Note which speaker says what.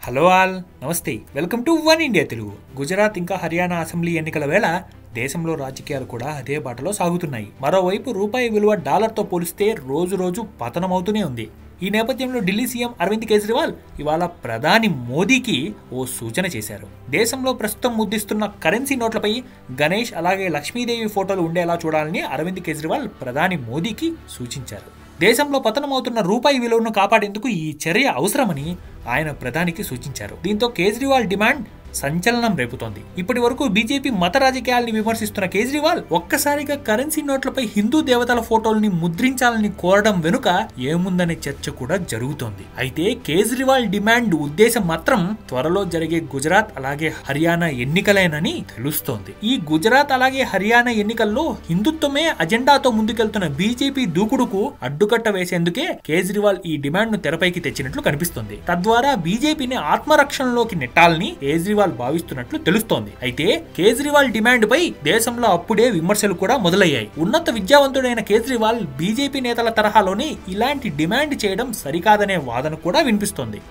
Speaker 1: hello all నమస్తే welcome to one India Telugu Gujarat ఇంకా Haryana assembly ఎన్నికల వేళ దేశంలో రాజకీయాలు కూడా అదే బాటలో సాగుతున్నాయి మరోవైపు రూపాయి విలువ డాలర్తో పోలిస్తే రోజు రోజు పతనమవుతూనే ఉంది ఈ నేపథ్యంలో ఢిల్లీ సీఎం అరవింద్ కేజ్రీవాల్ ఇవాళ ప్రధాని మోదీకి ఓ సూచన చేశారు దేశంలో ప్రస్తుతం ముద్దిస్తున్న కరెన్సీ నోట్లపై గణేష్ అలాగే లక్ష్మీదేవి ఫోటోలు ఉండేలా చూడాలని అరవింద్ కేజ్రీవాల్ ప్రధాని మోదీకి సూచించారు దేశంలో పతనమవుతున్న రూపాయి విలువను కాపాడేందుకు ఈ చర్య అవసరమని ఆయన ప్రధానికి సూచించారు దీంతో కేజ్రీవాల్ డిమాండ్ సంచలనం రేపుతోంది ఇప్పటి వరకు బీజేపీ మత రాజకీయాల్ని విమర్శిస్తున్న కేజ్రీవాల్ ఒక్కసారిగా కరెన్సీ నోట్లపై హిందూ దేవతల ఫోటోల్ని ముద్రించాలని కోరడం వెనుక ఏముందనే చర్చ కూడా జరుగుతోంది అయితే కేజ్రీవాల్ డిమాండ్ ఉద్దేశం మాత్రం త్వరలో జరిగే గుజరాత్ అలాగే హర్యానా ఎన్నికలేనని తెలుస్తోంది ఈ గుజరాత్ అలాగే హర్యానా ఎన్నికల్లో హిందుత్వమే అజెండాతో ముందుకెళ్తున్న బీజేపీ దూకుడుకు అడ్డుకట్ట వేసేందుకే కేజ్రీవాల్ ఈ డిమాండ్ ను తెరపైకి తెచ్చినట్లు కనిపిస్తోంది తద్వారా బీజేపీని ఆత్మరక్షణలోకి నెట్టాలని కేజ్రీవాల్ భావిస్తున్నట్లు తెలుస్తోంది అయితే కేజ్రీవాల్ డిమాండ్ పై దేశంలో అప్పుడే విమర్శలు కూడా మొదలయ్యాయి ఉన్నత విద్యావంతుడైన కేజ్రీవాల్ బీజేపీ నేతల తరహాలోనే ఇలాంటి డిమాండ్ చేయడం సరికాదనే వాదన కూడా వినిపిస్తోంది